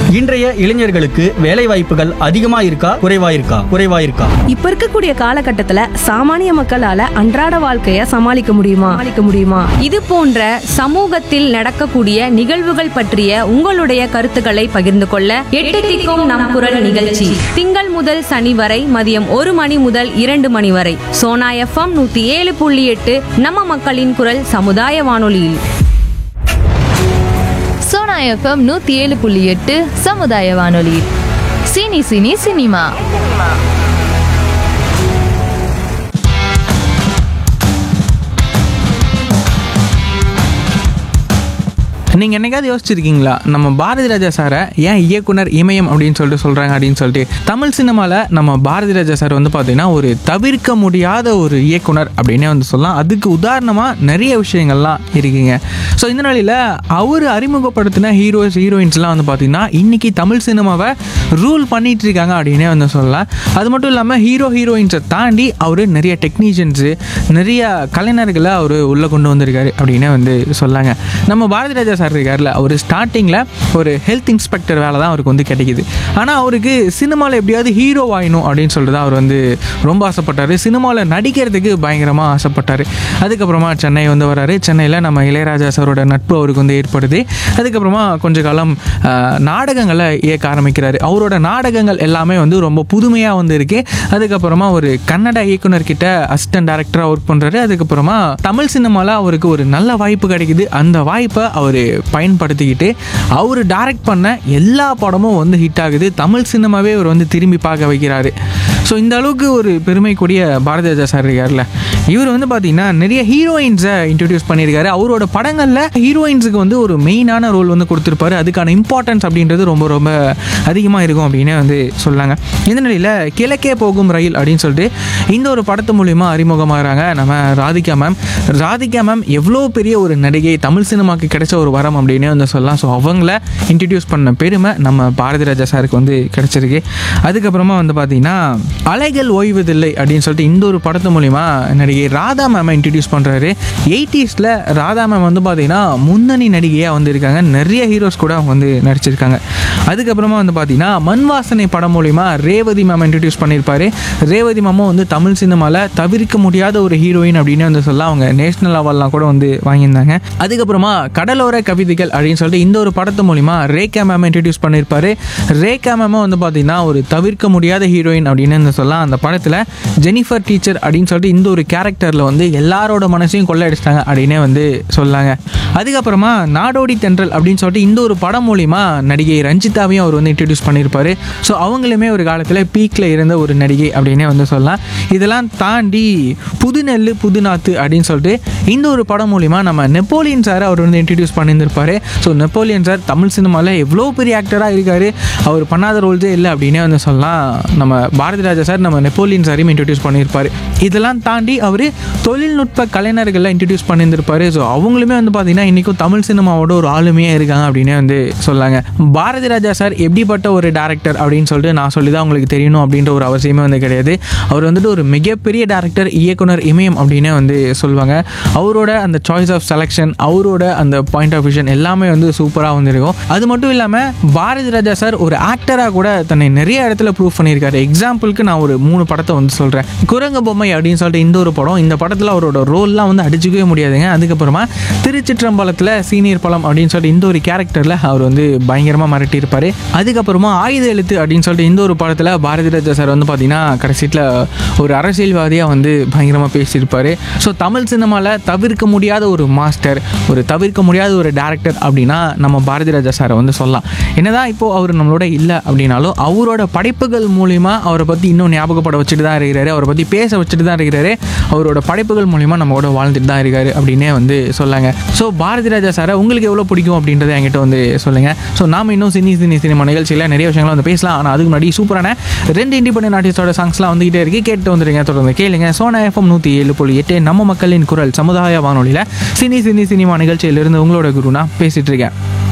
இன்றைய இளைஞர்களுக்கு வேலை வாய்ப்புகள் அதிகமா இருக்கா குறைவா இருக்கா குறைவா இருக்கா இப்ப இருக்கக்கூடிய காலகட்டத்துல சாமானிய மக்களால அன்றாட வாழ்க்கைய சமாளிக்க முடியுமா சமாளிக்க முடியுமா இது போன்ற சமூகத்தில் நடக்கக்கூடிய நிகழ்வுகள் பற்றிய உங்களுடைய கருத்துக்களை பகிர்ந்து கொள்ள எட்டு திக்கும் நம் குரல் நிகழ்ச்சி திங்கள் முதல் சனி வரை மதியம் ஒரு மணி முதல் இரண்டு மணி வரை சோனா எஃப்எம் நூத்தி ஏழு புள்ளி எட்டு நம்ம மக்களின் குரல் சமுதாய வானொலியில் சோனா எஃப்எம் நூத்தி ஏழு புள்ளி எட்டு சமுதாய வானொலி சினி சினி சினிமா நீங்கள் என்னைக்காவது யோசிச்சிருக்கீங்களா நம்ம பாரதி ராஜா சாரை ஏன் இயக்குனர் இமயம் அப்படின்னு சொல்லிட்டு சொல்கிறாங்க அப்படின்னு சொல்லிட்டு தமிழ் சினிமாவில் நம்ம பாரதி ராஜா சார் வந்து பார்த்தீங்கன்னா ஒரு தவிர்க்க முடியாத ஒரு இயக்குனர் அப்படின்னே வந்து சொல்லலாம் அதுக்கு உதாரணமாக நிறைய விஷயங்கள்லாம் இருக்குங்க ஸோ இந்த நிலையில் அவர் அறிமுகப்படுத்தின ஹீரோஸ் ஹீரோயின்ஸ்லாம் வந்து பார்த்தீங்கன்னா இன்றைக்கி தமிழ் சினிமாவை ரூல் பண்ணிட்டு இருக்காங்க அப்படின்னே வந்து சொல்லலாம் அது மட்டும் இல்லாமல் ஹீரோ ஹீரோயின்ஸை தாண்டி அவர் நிறைய டெக்னீஷியன்ஸு நிறைய கலைஞர்களை அவர் உள்ளே கொண்டு வந்திருக்காரு அப்படின்னே வந்து சொல்லாங்க நம்ம பாரதி ராஜா சார் இருக்கார்ல அவர் ஸ்டார்டிங்கில் ஒரு ஹெல்த் இன்ஸ்பெக்டர் வேலை தான் அவருக்கு வந்து கிடைக்குது ஆனால் அவருக்கு சினிமாவில் எப்படியாவது ஹீரோ ஆகணும் அப்படின்னு சொல்லிட்டு தான் அவர் வந்து ரொம்ப ஆசைப்பட்டார் சினிமாவில் நடிக்கிறதுக்கு பயங்கரமாக ஆசைப்பட்டார் அதுக்கப்புறமா சென்னை வந்து வராரு சென்னையில் நம்ம இளையராஜா சாரோட நட்பு அவருக்கு வந்து ஏற்படுது அதுக்கப்புறமா கொஞ்ச காலம் ஆஹ், நாடகங்களை இயக்க ஆரம்பிக்கிறாரு அவரோட நாடகங்கள் எல்லாமே வந்து ரொம்ப புதுமையாக வந்து இருக்கு அதுக்கப்புறமா ஒரு கன்னட இயக்குனர்கிட்ட அசிஸ்டன்ட் டேரக்டராக ஒர்க் பண்ணுறாரு அதுக்கப்புறமா தமிழ் சினிமாவில் அவருக்கு ஒரு நல்ல வாய்ப்பு கிடைக்குது அந்த வாய்ப்பை அவர் பயன்படுத்திக்கிட்டு அவர் டைரக்ட் பண்ண எல்லா படமும் வந்து ஹிட் ஆகுது தமிழ் சினிமாவே அவர் வந்து திரும்பி பார்க்க வைக்கிறாரு ஸோ இந்த அளவுக்கு ஒரு பெருமைக்குரிய பாரதி ராஜா சார் இருக்கார்ல இவர் வந்து பார்த்தீங்கன்னா நிறைய ஹீரோயின்ஸை இன்ட்ரடியூஸ் பண்ணியிருக்காரு அவரோட படங்களில் ஹீரோயின்ஸுக்கு வந்து ஒரு மெயினான ரோல் வந்து கொடுத்துருப்பாரு அதுக்கான இம்பார்ட்டன்ஸ் அப்படின்றது ரொம்ப ரொம்ப அதிகமாக இருக்கும் அப்படின்னு வந்து சொல்லாங்க இந்த நிலையில் கிழக்கே போகும் ரயில் அப்படின்னு சொல்லிட்டு இந்த ஒரு படத்து மூலிமா அறிமுகமாகறாங்க நம்ம ராதிகா மேம் ராதிகா மேம் எவ்வளோ பெரிய ஒரு நடிகை தமிழ் சினிமாக்கு கிடைச்ச ஒரு வரம் அப்படின்னு வந்து சொல்லலாம் ஸோ அவங்கள இன்ட்ரடியூஸ் பண்ண பெருமை நம்ம பாரதி ராஜா சாருக்கு வந்து கிடைச்சிருக்கு அதுக்கப்புறமா வந்து பார்த்தீங்கன்னா அலைகள் ஓய்வதில்லை அப்படின்னு சொல்லிட்டு இந்த ஒரு படத்து மூலிமா நடிகை ராதா மேமை இன்ட்ரடியூஸ் பண்ணுறாரு எயிட்டிஸில் ராதா மேம் வந்து பார்த்தீங்கன்னா முன்னணி நடிகையாக வந்து இருக்காங்க நிறைய ஹீரோஸ் கூட அவங்க வந்து நடிச்சிருக்காங்க அதுக்கப்புறமா வந்து பார்த்தீங்கன்னா மண் வாசனை படம் மூலிமா ரேவதி மேம் இன்ட்ரடியூஸ் பண்ணியிருப்பாரு ரேவதி மேமும் வந்து தமிழ் சினிமாவில் தவிர்க்க முடியாத ஒரு ஹீரோயின் அப்படின்னு வந்து சொல்லலாம் அவங்க நேஷனல் அவார்ட்லாம் கூட வந்து வாங்கியிருந்தாங்க அதுக்கப்புறமா கடலோர கவிதைகள் அப்படின்னு சொல்லிட்டு இந்த ஒரு படத்து மூலிமா ரேகா மேம் இன்ட்ரடியூஸ் பண்ணியிருப்பாரு ரேகா மேமும் வந்து பார்த்தீங்கன்னா ஒரு தவிர்க்க முடியாத ஹீரோயின் அப்படின்னு வந்து சொல்லலாம் அந்த படத்தில் ஜெனிஃபர் டீச்சர் அப்படின்னு சொல்லிட்டு இந்த ஒரு கேரக்டரில் வந்து எல்லாரோட மனசையும் கொள்ளையடிச்சிட்டாங்க அப்படின்னே வந்து சொல்லாங்க அதுக்கப்புறமா நாடோடி தென்றல் அப்படின்னு சொல்லிட்டு இந்த ஒரு படம் மூலிமா நடிகை ரஞ்சிதாவையும் அவர் வந்து இன்ட்ரடியூஸ் பண்ணியிருப்பாரு ஸோ அவங்களுமே ஒரு காலத்தில் பீக்கில் இருந்த ஒரு நடிகை அப்படின்னே வந்து சொல்லலாம் இதெல்லாம் தாண்டி புதுநெல்லு புதுநாத்து அப்படின்னு சொல்லிட்டு இந்த ஒரு படம் மூலிமா நம்ம நெப்போலியன் சார் அவர் வந்து இன்ட்ரடியூஸ் பண்ணியிருந்திருப்பாரு ஸோ நெப்போலியன் சார் தமிழ் சினிமாவில் எவ்வளோ பெரிய ஆக்டராக இருக்கார் அவர் பண்ணாத ரோல்ஸே இல்லை அப்படின்னே வந்து சொல்லலாம் நம்ம பாரதி ராஜா சார் நம்ம நெப்போலியன் சாரையும் இன்ட்ரடியூஸ் பண்ணியிருப்பார் இதெல்லாம் தாண்டி அவர் தொழில்நுட்ப கலைஞர்களை இன்ட்ரடியூஸ் பண்ணியிருந்திருப்பாரு ஸோ அவங்களுமே வந்து பார்த்தீங்கன்னா இன்றைக்கும் தமிழ் சினிமாவோட ஒரு ஆளுமையாக இருக்காங்க அப்படின்னே வந்து சொல்லாங்க பாரதி ராஜா சார் எப்படிப்பட்ட ஒரு டேரக்டர் அப்படின்னு சொல்லிட்டு நான் சொல்லி தான் உங்களுக்கு தெரியணும் அப்படின்ற ஒரு அவசியமே வந்து கிடையாது அவர் வந்துட்டு ஒரு மிகப்பெரிய டேரக்டர் இயக்குனர் இமயம் அப்படின்னே வந்து சொல்லுவாங்க அவரோட அந்த சாய்ஸ் ஆஃப் செலெக்ஷன் அவரோட அந்த பாயிண்ட் ஆஃப் விஷன் எல்லாமே வந்து சூப்பராக வந்திருக்கும் அது மட்டும் இல்லாமல் பாரதி ராஜா சார் ஒரு ஆக்டராக கூட தன்னை நிறைய இடத்துல ப்ரூவ் பண்ணியிருக்காரு எக்ஸாம்பிளுக்கு நான் ஒரு மூணு படத்தை வந்து சொல்கிறேன் குரங்கு பொம்மை அப்படின்னு சொல்லிட்டு இந்த ஒரு படம் இந்த படத்தில் அவரோட ரோல்லாம் வந்து அடிச்சுக்கவே முடியாதுங்க அதுக்கப்புறமா திருச்சிற்றம்பலத்தில் சீனியர் பழம் அப்படின்னு சொல்லிட்டு இந்த ஒரு கேரக்டரில் அவர் வந்து பயங்கரமாக மிரட்டியிருப்பார் அதுக்கப்புறமா ஆயுத எழுத்து அப்படின்னு சொல்லிட்டு இந்த ஒரு படத்தில் பாரதி ராஜா சார் வந்து பார்த்தீங்கன்னா கடைசியில் ஒரு அரசியல்வாதியாக வந்து பயங்கரமாக பேசியிருப்பார் ஸோ தமிழ் சினிமாவில் தவிர்க்க முடியாத ஒரு மாஸ்டர் ஒரு தவிர்க்க முடியாத ஒரு டேரக்டர் அப்படின்னா நம்ம பாரதி ராஜா சாரை வந்து சொல்லலாம் என்னதான் இப்போ அவர் நம்மளோட இல்லை அப்படின்னாலும் அவரோட படைப்புகள் மூலிமா அவரை பற்றி இன்னும் ஞாபகப்பட வச்சுட்டு தான் இருக்கிறாரு அவரை பற்றி பேச வச்சுட்டு தான் இருக்கிறாரு அவரோட படைப்புகள் மூலிமா நம்மளோட வாழ்ந்துட்டு தான் இருக்காரு அப்படின்னே வந்து சொல்லாங்க ஸோ பாரதி ராஜா சாரை உங்களுக்கு எவ்வளோ பிடிக்கும் அப்படின்றத என்கிட்ட வந்து சொல்லுங்கள் ஸோ நாம இன்னும் சினி சினி சினிமா நிகழ்ச்சியில் நிறைய விஷயங்களை வந்து பேசலாம் ஆனால் அதுக்கு முன்னாடி சூப்பரான ரெண்டு இண்டிபெண்டன்ட் ஆர்டிஸ்டோட சாங்ஸ்லாம் வந்துகிட்டே இருக்கு கேட்டு வந்துருங்க தொடர்ந்து கேளுங்க சோனா எஃப்எம் நூற்றி ஏழு புள்ளி எட்டு நம்ம மக்களின் குரல் சமுதாய வானொலியில் சினி சினி சினிமா நிகழ்ச்சியிலிருந்து உங்களோட குருனா பேசிட்டு இருக்கேன்